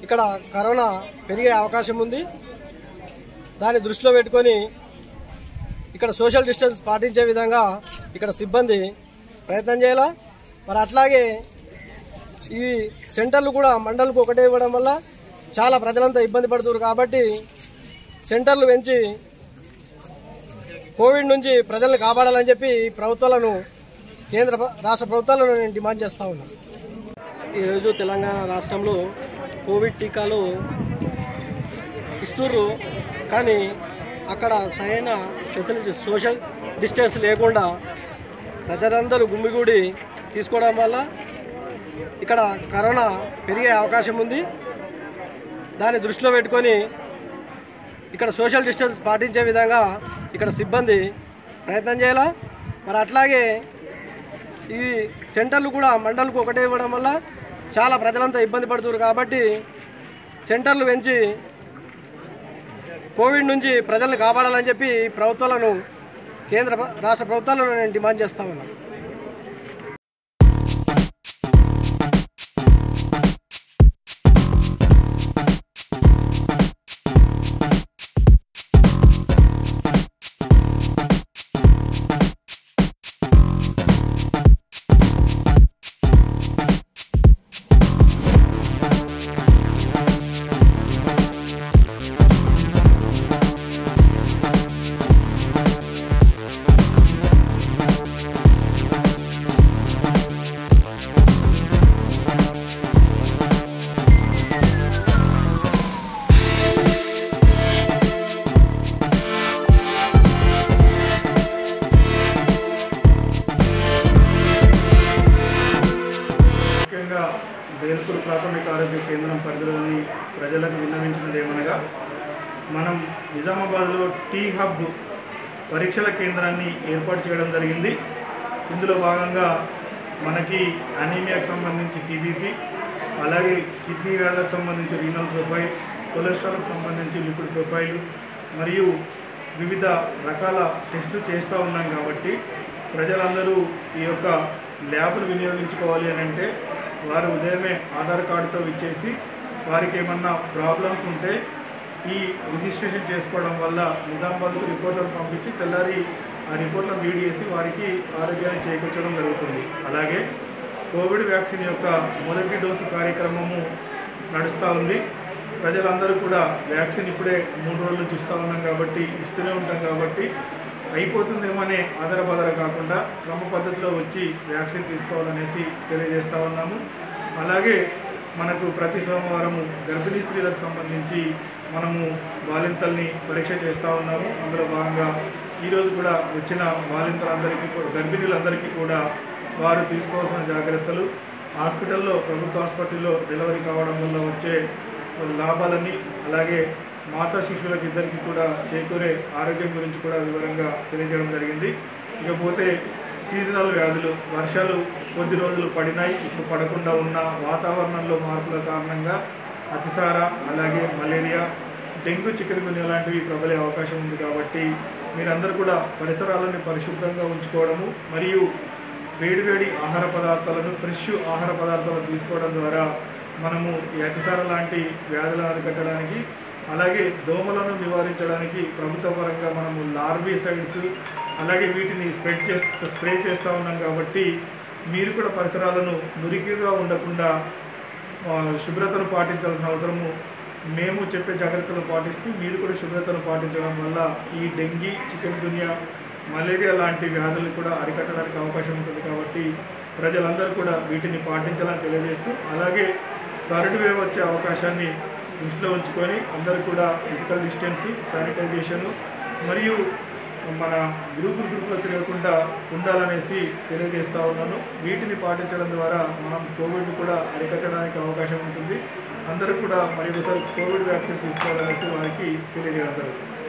ఇక్కడ కరోనా పెరిగే అవకాశం ఉంది దాన్ని దృష్టిలో పెట్టుకొని ఇక్కడ సోషల్ డిస్టెన్స్ పాటించే విధంగా ఇక్కడ సిబ్బంది ప్రయత్నం చేయాలా మరి అట్లాగే ఈ సెంటర్లు కూడా మండలకు ఒకటే ఇవ్వడం వల్ల చాలా ప్రజలంతా ఇబ్బంది పడుతున్నారు కాబట్టి సెంటర్లు పెంచి కోవిడ్ నుంచి ప్రజల్ని కాపాడాలని చెప్పి ఈ ప్రభుత్వాలను కేంద్ర ప్ర- రాష్ట్ర ప్రభుత్వాలను నేను డిమాండ్ చేస్తా ఉన్నాను ఈరోజు తెలంగాణ రాష్ట్రంలో కోవిడ్ టీకాలు ఇస్తుర్రు కానీ అక్కడ సరైన ఫెసిలిటీస్ సోషల్ డిస్టెన్స్ లేకుండా ప్రజలందరూ గుమ్మిగూడి తీసుకోవడం వల్ల ఇక్కడ కరోనా పెరిగే అవకాశం ఉంది దాన్ని దృష్టిలో పెట్టుకొని ఇక్కడ సోషల్ డిస్టెన్స్ పాటించే విధంగా ఇక్కడ సిబ్బంది ప్రయత్నం చేయాలా మరి అట్లాగే ఈ సెంటర్లు కూడా మండలకు ఒకటే ఇవ్వడం వల్ల చాలా ప్రజలంతా ఇబ్బంది పడుతున్నారు కాబట్టి సెంటర్లు పెంచి కోవిడ్ నుంచి ప్రజల్ని కాపాడాలని చెప్పి ఈ ప్రభుత్వాలను కేంద్ర ప్ర- రాష్ట్ర ప్రభుత్వాలను నేను డిమాండ్ చేస్తా ఉన్నాను ముఖ్యంగా బేల్పూర్ ప్రాథమిక ఆరోగ్య కేంద్రం పరిధిలోని ప్రజలకు విన్నవించినది ఏమనగా మనం నిజామాబాద్లో టీ హబ్ పరీక్షల కేంద్రాన్ని ఏర్పాటు చేయడం జరిగింది ఇందులో భాగంగా మనకి అనీమియాకు సంబంధించి సిబిపి అలాగే కిడ్నీ వ్యాధులకు సంబంధించి రీనల్ ప్రొఫైల్ కొలెస్ట్రాల్కి సంబంధించి లిపిడ్ ప్రొఫైల్ మరియు వివిధ రకాల టెస్టులు చేస్తూ ఉన్నాం కాబట్టి ప్రజలందరూ ఈ యొక్క ల్యాబ్ను వినియోగించుకోవాలి అని అంటే వారు ఉదయమే ఆధార్ కార్డుతో ఇచ్చేసి వారికి ఏమన్నా ప్రాబ్లమ్స్ ఉంటే ఈ రిజిస్ట్రేషన్ చేసుకోవడం వల్ల నిజామాబాద్కు రిపోర్ట్లను పంపించి తెల్లారి ఆ రిపోర్ట్లను రీడ్ చేసి వారికి ఆరోగ్యాన్ని చేకూర్చడం జరుగుతుంది అలాగే కోవిడ్ వ్యాక్సిన్ యొక్క మొదటి డోసు కార్యక్రమము నడుస్తూ ఉంది ప్రజలందరూ కూడా వ్యాక్సిన్ ఇప్పుడే మూడు రోజుల నుంచి ఇస్తూ ఉన్నాం కాబట్టి ఇస్తూనే ఉంటాం కాబట్టి అయిపోతుందేమనే ఆధారబాధర కాకుండా క్రమ పద్ధతిలో వచ్చి వ్యాక్సిన్ తీసుకోవాలనేసి తెలియజేస్తూ ఉన్నాము అలాగే మనకు ప్రతి సోమవారము గర్భిణీ స్త్రీలకు సంబంధించి మనము బాలింతల్ని పరీక్ష చేస్తూ ఉన్నాము అందులో భాగంగా ఈరోజు కూడా వచ్చిన బాలింతలందరికీ కూడా గర్భిణీలందరికీ కూడా వారు తీసుకోవాల్సిన జాగ్రత్తలు హాస్పిటల్లో ప్రభుత్వ హాస్పిటల్లో డెలివరీ కావడం వల్ల వచ్చే లాభాలని అలాగే మాతా శిశువులకు ఇద్దరికి కూడా చేకూరే ఆరోగ్యం గురించి కూడా వివరంగా తెలియజేయడం జరిగింది ఇకపోతే సీజనల్ వ్యాధులు వర్షాలు కొద్ది రోజులు పడినాయి ఇప్పుడు పడకుండా ఉన్న వాతావరణంలో మార్పుల కారణంగా అతిసార అలాగే మలేరియా డెంగ్యూ చికెన్ గున్యా లాంటివి ప్రబలే అవకాశం ఉంది కాబట్టి మీరందరూ కూడా పరిసరాలను పరిశుభ్రంగా ఉంచుకోవడము మరియు వేడివేడి ఆహార పదార్థాలను ఫ్రెష్ ఆహార పదార్థాలను తీసుకోవడం ద్వారా మనము ఈ అతిసార లాంటి వ్యాధులను అరికట్టడానికి అలాగే దోమలను నివారించడానికి ప్రభుత్వ పరంగా మనము లార్వీసైడ్స్ అలాగే వీటిని స్ప్రెడ్ చేస్తూ స్ప్రే చేస్తూ ఉన్నాం కాబట్టి మీరు కూడా పరిసరాలను మురికిగా ఉండకుండా ఆ, శుభ్రతను పాటించాల్సిన అవసరము మేము చెప్పే జాగ్రత్తలు పాటిస్తూ మీరు కూడా శుభ్రతను పాటించడం వల్ల ఈ డెంగీ చికెన్ గున్యా మలేరియా లాంటి వ్యాధులు కూడా అరికట్టడానికి అవకాశం ఉంటుంది కాబట్టి ప్రజలందరూ కూడా వీటిని పాటించాలని తెలియజేస్తూ అలాగే థర్డ్ వేవ్ వచ్చే అవకాశాన్ని దృష్టిలో ఉంచుకొని అందరూ కూడా ఫిజికల్ డిస్టెన్స్ శానిటైజేషన్ మరియు మన గ్రూపులు గ్రూపులో తిరగకుండా ఉండాలనేసి తెలియజేస్తా ఉన్నాను వీటిని పాటించడం ద్వారా మనం కోవిడ్ కూడా అరికట్టడానికి అవకాశం ఉంటుంది అందరూ కూడా మరి ఒకసారి కోవిడ్ వ్యాక్సిన్ తీసుకోవాలనేసి వారికి తెలియజేయడం జరుగుతుంది